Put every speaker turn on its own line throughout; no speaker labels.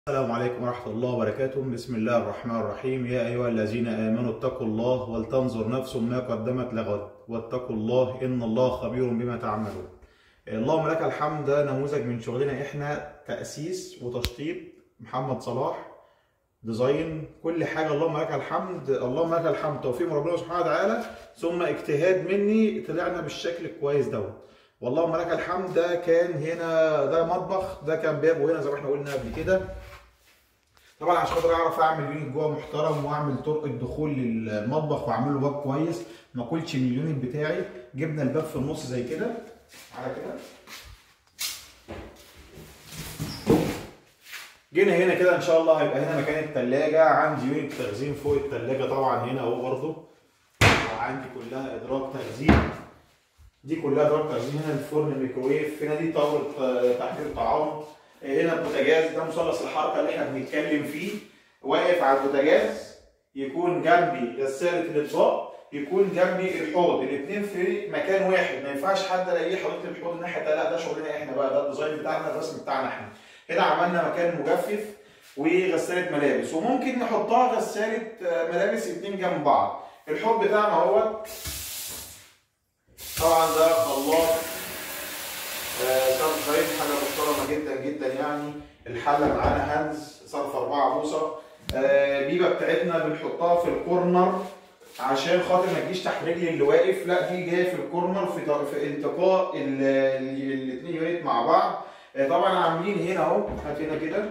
السلام عليكم ورحمة الله وبركاته بسم الله الرحمن الرحيم يا أيها الذين آمنوا اتقوا الله ولتنظر نفس ما قدمت لغد واتقوا الله إن الله خبير بما تعملون اللهم لك الحمد ده نموذج من شغلنا احنا تأسيس وتشطيب محمد صلاح ديزاين كل حاجة اللهم لك الحمد اللهم لك الحمد توفيق من ربنا سبحانه وتعالى ثم اجتهاد مني طلعنا بالشكل الكويس دوت واللهم لك الحمد ده كان هنا ده مطبخ ده كان باب وهنا زي ما احنا قلنا قبل كده طبعا عشان خاطر اعرف اعمل يونت جوه محترم واعمل طرق الدخول للمطبخ واعمل له باب كويس ما اكلش من اليونت بتاعي جبنا الباب في النص زي كده على كده جينا هنا كده ان شاء الله هيبقى هنا مكان التلاجة عندي يونت تخزين فوق التلاجة طبعا هنا اهو برضه وعندي كلها ادراج تخزين دي كلها ادراج تخزين هنا الفرن الميكروويف هنا دي طاولة تحضير طعام هنا البوتاجاز ده مثلث الحركه اللي احنا بنتكلم فيه واقف على البوتاجاز يكون جنبي غساله الاطباق يكون جنبي الحوض الاثنين في مكان واحد ما ينفعش حد الاقيه حاطط الحوض الناحيه لا ده شغلنا احنا بقى ده الديزاين بتاعنا الرسم بتاعنا احنا هنا عملنا مكان مجفف وغساله ملابس وممكن نحطها غساله ملابس اثنين جنب بعض الحوض بتاعنا اهوت طبعا ده خلاط صرف زيت حاجه محترمه جدا جدا يعني الحله معانا هانز صرف 4 بوصه بيبه بتاعتنا بنحطها في الكورنر عشان خاطر ما تجيش تحت رجلي اللي واقف لا دي جايه في الكورنر في في التقاء الاثنين يونت مع بعض طبعا عاملين هنا اهو هات هنا كده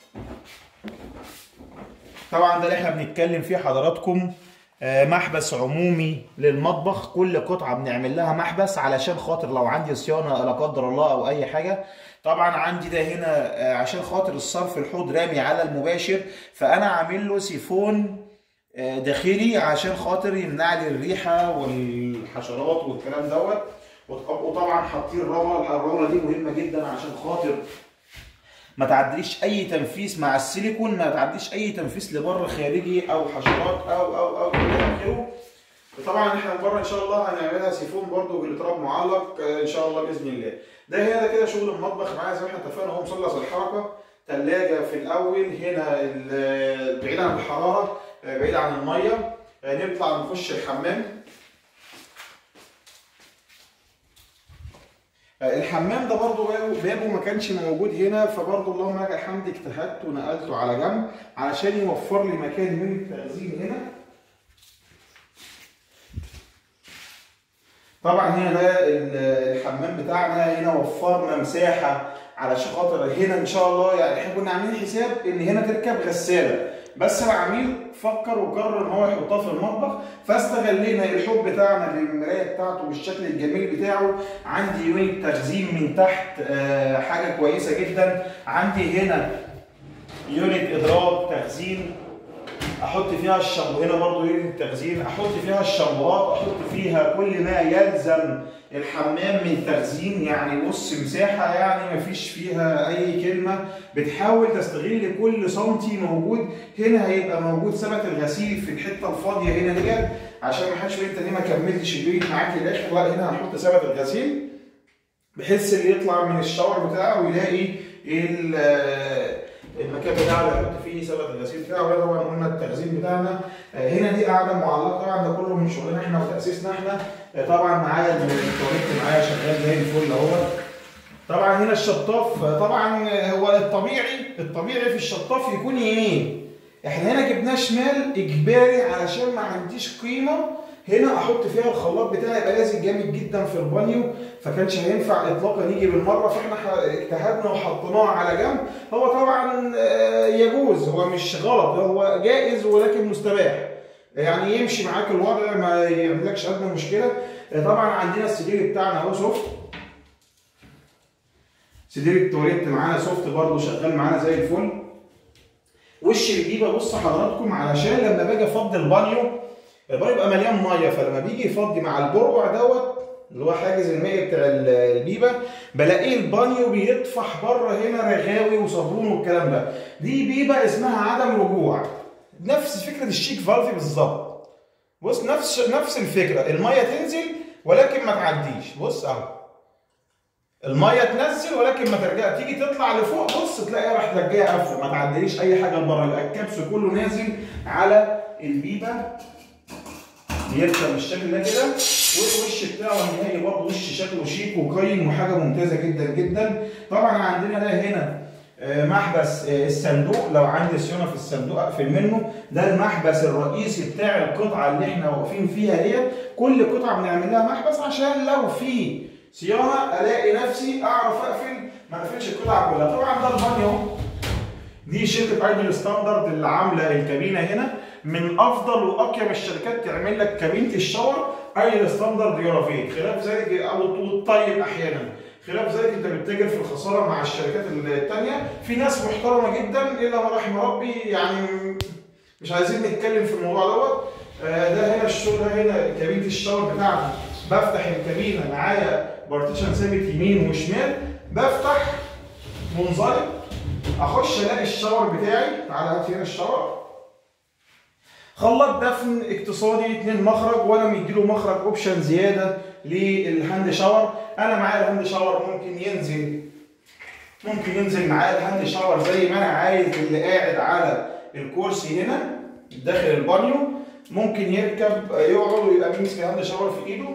طبعا ده اللي احنا بنتكلم فيه حضراتكم محبس عمومي للمطبخ كل قطعه بنعمل لها محبس علشان خاطر لو عندي صيانه لا قدر الله او اي حاجه طبعا عندي ده هنا عشان خاطر الصرف الحوض رامي على المباشر فانا عامل له سيفون داخلي عشان خاطر يمنع لي الريحه والحشرات والكلام دوت وطبعا حاطين الروله الروله دي مهمه جدا عشان خاطر ما تعديش اي تنفيذ مع السيليكون ما تعديش اي تنفيذ لبره خارجي او حشرات او او او الى اخره طبعا احنا بره ان شاء الله هنعملها سيفون برده بالتراب معلق ان شاء الله باذن الله ده هنا كده شغل المطبخ معايا زي ما احنا اتفقنا هو مثلث الحركه ثلاجه في الاول هنا بعيد عن الحراره بعيد عن الميه نطلع نخش الحمام الحمام ده برضو بابه ما كانش موجود هنا فبرضو اللهم لك الحمد اجتهدت ونقلته على جنب علشان يوفر لي مكان من التخزين هنا طبعا هنا ده الحمام بتاعنا هنا وفرنا مساحه علشان خاطر هنا ان شاء الله يعني احنا كنا عاملين حساب ان هنا تركب غساله بس العميل فكر وقرر ان هو يحطها في المطبخ فاستغلينا الحب بتاعنا للمرايه بتاعته بالشكل الجميل بتاعه عندي يونت تخزين من تحت حاجه كويسه جدا عندي هنا يونت ادراج تخزين احط فيها الشامبو هنا برضو يونت تخزين احط فيها الشامبوهات احط فيها كل ما يلزم الحمام من تخزين يعني بص مساحه يعني مفيش فيها اي كلمه بتحاول تستغل كل سنتي موجود هنا هيبقى موجود ثبت الغسيل في الحته الفاضيه هنا ديت عشان ما حدش يقول انت ليه ما كملتش البيت معاك للاخر لا هنا هنحط ثبت الغسيل بحيث اللي يطلع من الشاور بتاعه يلاقي المكان بتاعه اللي هيحط فيه ثبت الغسيل بتاعه وده طبعا قلنا التخزين بتاعنا هنا دي قاعده معلقه طبعا ده كله من شغلنا احنا وتاسيسنا احنا طبعا معايا الكونكت معايا شغال زي الفل اهو طبعا هنا الشطاف طبعا هو الطبيعي الطبيعي في الشطاف يكون يمين احنا هنا جبناه شمال اجباري علشان ما عنديش قيمه هنا احط فيها الخلاط بتاعي يبقى لازق جامد جدا في البانيو فكانش هينفع اطلاقا يجي بالمره فاحنا اجتهدنا وحطيناه على جنب هو طبعا يجوز هو مش غلط هو جائز ولكن مستباح يعني يمشي معاك الوضع ما يعملكش ادنى مشكله طبعا عندنا السرير بتاعنا اهو سوفت سرير التواليت معانا سوفت برضه شغال معانا زي الفل وش الجيبه بص حضراتكم علشان لما باجي افضي البانيو البانيو يبقى مليان ميه فلما بيجي يفضي مع البرع دوت اللي هو حاجز المائي بتاع البيبه بلاقيه البانيو بيطفح بره هنا رغاوي وصابون والكلام ده دي بيبه اسمها عدم رجوع نفس فكره الشيك فالفي بالظبط بص نفس نفس الفكره الميه تنزل ولكن ما تعديش بص اهو الميه تنزل ولكن ما ترجع تيجي تطلع لفوق بص تلاقيها راحت رجعيه قافله ما تعديليش اي حاجه لبره يبقى الكبس كله نازل على البيبه بيركب بالشكل ده كده والوش بتاعه النهائي برضه وش شكله شيك وقيم وحاجه ممتازه جدا جدا طبعا عندنا ده هنا آه، محبس آه، الصندوق لو عندي صيانه في الصندوق اقفل منه ده المحبس الرئيسي بتاع القطعه اللي احنا واقفين فيها ديت كل قطعه بنعمل لها محبس عشان لو في صيانه الاقي نفسي اعرف اقفل ما اقفلش القطعه كلها طبعا ده البانيو اهو دي شركه ايدل ستاندرد اللي عامله الكابينه هنا من افضل واقيم الشركات تعمل لك كابينه الشاور ايدل ستاندرد يورافيت خلاف ذلك او الطيب احيانا خلاف ذلك انت بتتاجر في الخساره مع الشركات الثانيه في ناس محترمه جدا الا ما رحم ربي يعني مش عايزين نتكلم في الموضوع دوت آه، ده هنا الشغل ده هنا كابينه الشاور بتاعتي بفتح الكابينه معايا بارتيشن ثابت يمين وشمال بفتح منزلق اخش الاقي الشاور بتاعي تعالى هات هنا الشاور خلاط دفن اقتصادي اتنين مخرج وانا مديله مخرج اوبشن زياده للهاند شاور انا معايا الهاند شاور ممكن ينزل ممكن ينزل معايا الهاند شاور زي ما انا عايز اللي قاعد على الكرسي هنا داخل البانيو ممكن يركب يقعد ويبقى ماسك الهاند شاور في ايده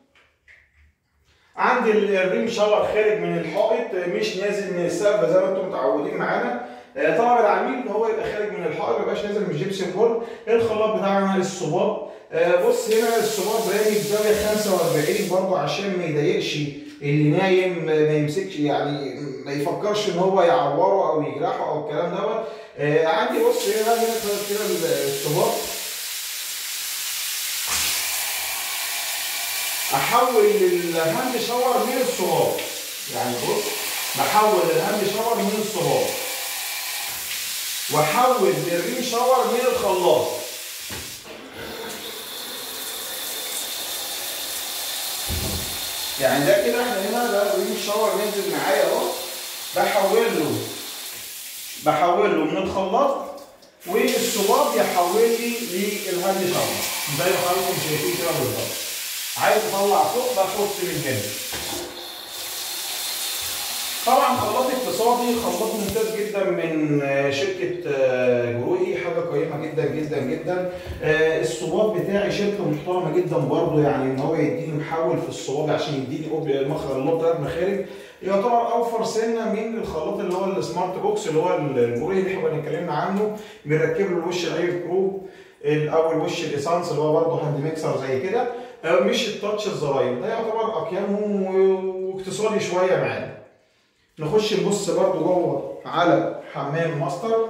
عندي الريم شاور خارج من الحائط مش نازل من السقف زي ما انتم متعودين معانا آه، طلب العميل ان هو يبقى خارج من الحائط ما يبقاش نازل من الجبسن بورد الخلاط بتاعنا الصباب آه، بص هنا الصباب رامي بزاويه 45 برضه عشان ما يضايقش اللي نايم ما يمسكش يعني ما يفكرش ان هو يعوره او يجرحه او الكلام دوت آه، عندي بص هنا هنا كده الصباب احول الهاند شاور من الصباب يعني بص بحول الهاند شاور من الصباب واحول الريم شاور من الخلاط يعني ده كده احنا هنا ده الريم شاور نزل معايا اهو بحول له بحول له من الخلاط والصباب يحول لي للهاند شاور زي ما حضراتكم شايفين كده بالظبط عايز اطلع فوق بحط من هنا طبعا خلاط اقتصادي خلاط ممتاز جدا من آه، شركه آه، جروي حاجه قيمه جدا جدا جدا آه، الصباب بتاعي شركه محترمه جدا برضه يعني ان هو يديني محول في الصباب عشان يديني أوب- مخرج اللوب ثلاث مخارج يعتبر اوفر سنه من الخلاط اللي هو السمارت بوكس اللي هو الجروي اللي احنا كنا اتكلمنا عنه بنركب له الوش العيب برو او الوش الاسانس اللي هو برضه هاند ميكسر زي كده آه، مش التاتش الزراير ده يعتبر اقيمهم و- واقتصادي شويه معانا نخش نبص برضو جوه على حمام ماستر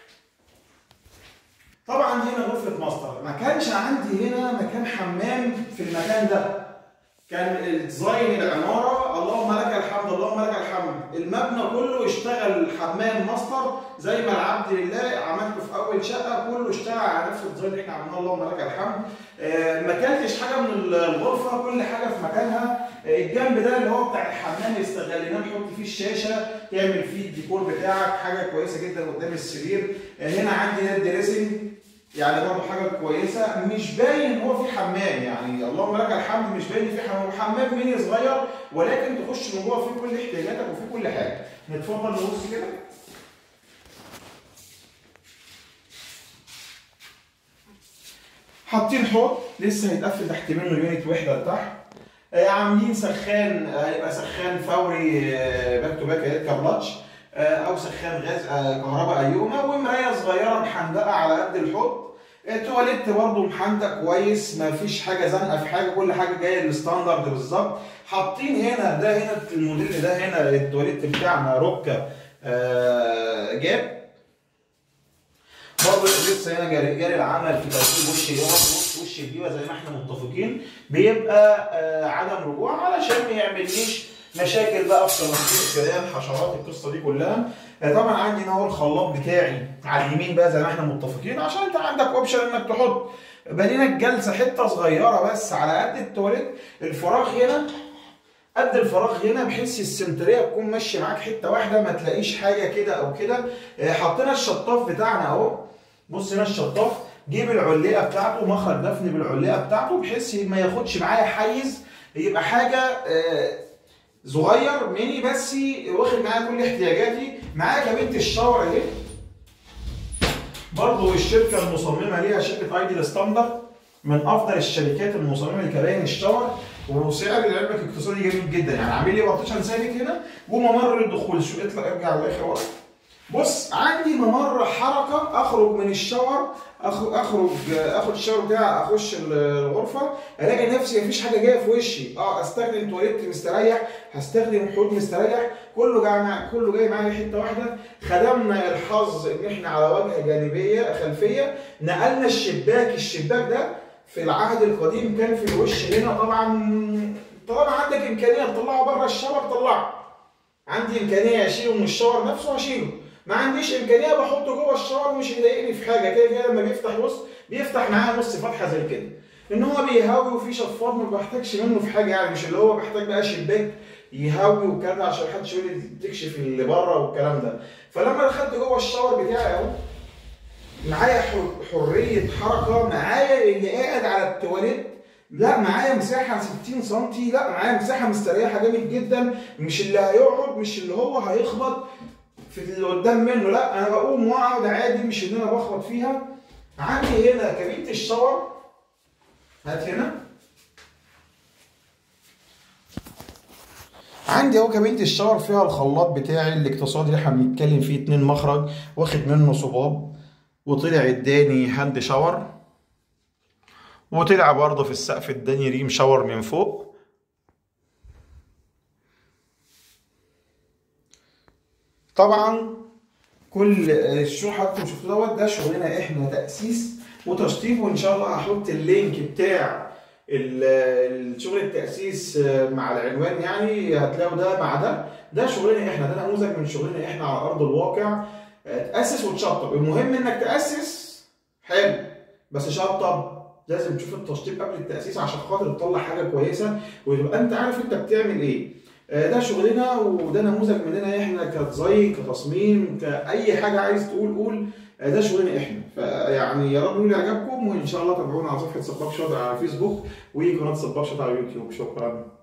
طبعا هنا غرفة ماستر ما كانش عندي هنا مكان حمام في المكان ده كان الديزاين العمارة اللهم لك الحمد اللهم لك الحمد المبنى كله اشتغل حمام ماستر زي ما العبد لله عملته في اول شقة كله اشتغل على نفس الديزاين اللي احنا عملناه اللهم لك الحمد آه، ما كلتش حاجة من الغرفة كل حاجة في مكانها آه، الجنب ده اللي هو بتاع الحمام استغليناه نحط فيه الشاشة تعمل فيه الديكور بتاعك حاجة كويسة جدا قدام السرير آه، هنا عندي ده الدريسنج يعني برضه حاجه كويسه مش باين ان هو في حمام يعني اللهم لك الحمد مش باين في حمام حمام ميني صغير ولكن تخش من جوه فيه كل احتياجاتك وفيه كل حاجه نتفضل نبص كده حاطين حوض لسه هيتقفل تحت منه يونت وحده لتحت آه، عاملين سخان آه، هيبقى سخان فوري باك تو باك هيركب لاتش آه، او سخان غاز آه، كهرباء ايوما ومرايه صغيره محندقه على قد الحوض آه، تواليت برضه محندق كويس ما فيش حاجه زنقه في حاجه كل حاجه جايه الستاندرد بالظبط حاطين هنا ده هنا الموديل ده هنا التواليت بتاعنا روكا آه، جاب برضه لسه هنا جاري, جاري العمل في تركيب وش اليوم وش وش البيبه زي ما احنا متفقين بيبقى آه عدم رجوع علشان ما يعمليش مشاكل بقى في تنظيم الكلام حشرات القصه دي كلها آه طبعا عندي هنا هو الخلاط بتاعي على اليمين بقى زي ما احنا متفقين عشان انت عندك اوبشن انك تحط بنينا الجلسه حته صغيره بس على قد التواليت الفراغ هنا قد الفراغ هنا بحيث السنتريه تكون ماشيه معاك حته واحده ما تلاقيش حاجه كده او كده آه، حطينا الشطاف بتاعنا اهو بص هنا الشطاف جيب العلقه بتاعته مخرج دفن بالعلقه بتاعته بحيث ما ياخدش معايا حيز يبقى حاجه آه، صغير ميني بس واخد معايا كل احتياجاتي معايا كابينه الشاور اهي برضه الشركه المصممه ليها شركه ايدي ستاندرد من افضل الشركات المصممه لكباين الشاور وسعر لعلمك اقتصادي جميل جدا يعني عامل لي بارتيشن ثابت هنا وممر للدخول شو اطلع ارجع للاخر ورا بص عندي ممر حركه اخرج من الشاور اخرج اخرج اخد الشاور بتاعي اخش الغرفه الاقي نفسي مفيش حاجه جايه في وشي اه استخدم تواليت مستريح هستخدم حوض مستريح كله جاي مع كله جاي معايا حته واحده خدمنا الحظ ان احنا على واجهه جانبيه خلفيه نقلنا الشباك الشباك ده في العهد القديم كان في الوش هنا طبعا طالما عندك امكانيه تطلعه بره الشاور طلعه عندي امكانيه اشيله من الشاور نفسه هشيله ما عنديش امكانيه بحطه جوه الشاور مش هيضايقني في حاجه كده كده لما بيفتح بص بيفتح معاه نص فتحه زي كده ان هو بيهوي وفي شفاط ما بحتاجش منه في حاجه يعني مش اللي هو بحتاج بقى شباك يهوي وكذا عشان محدش يقول لي تكشف اللي بره والكلام ده فلما دخلت جوه الشاور بتاعي اهو معايا حريه حركه معايا اللي قاعد على التواليت لا معايا مساحه 60 سم لا معايا مساحه مستريحه جامد جدا مش اللي هيقعد مش اللي هو هيخبط في اللي قدام منه لا انا بقوم واقعد عادي مش ان انا بخبط فيها عندي هنا كابينه الشاور هات هنا عندي اهو كابينه الشاور فيها الخلاط بتاعي الاقتصادي اللي احنا بنتكلم فيه اتنين مخرج واخد منه صباب وطلع اداني هاند شاور وطلع برضه في السقف اداني ريم شاور من فوق طبعا كل الشغل حضراتكم شفتوه دوت ده شغلنا احنا تاسيس وتشطيب وان شاء الله هحط اللينك بتاع الشغل التاسيس مع العنوان يعني هتلاقوا ده مع ده ده شغلنا احنا ده نموذج من شغلنا احنا على ارض الواقع تاسس وتشطب المهم انك تاسس حلو بس شطب لازم تشوف التشطيب قبل التاسيس عشان خاطر تطلع حاجه كويسه وتبقى انت عارف انت بتعمل ايه ده شغلنا وده نموذج مننا احنا كديزاين كتصميم كاي حاجه عايز تقول قول ده شغلنا احنا فيعني يا رب يكون عجبكم وان شاء الله تابعونا على صفحه صباح شاطر على فيسبوك وقناه صباح شاطر على يوتيوب شكرا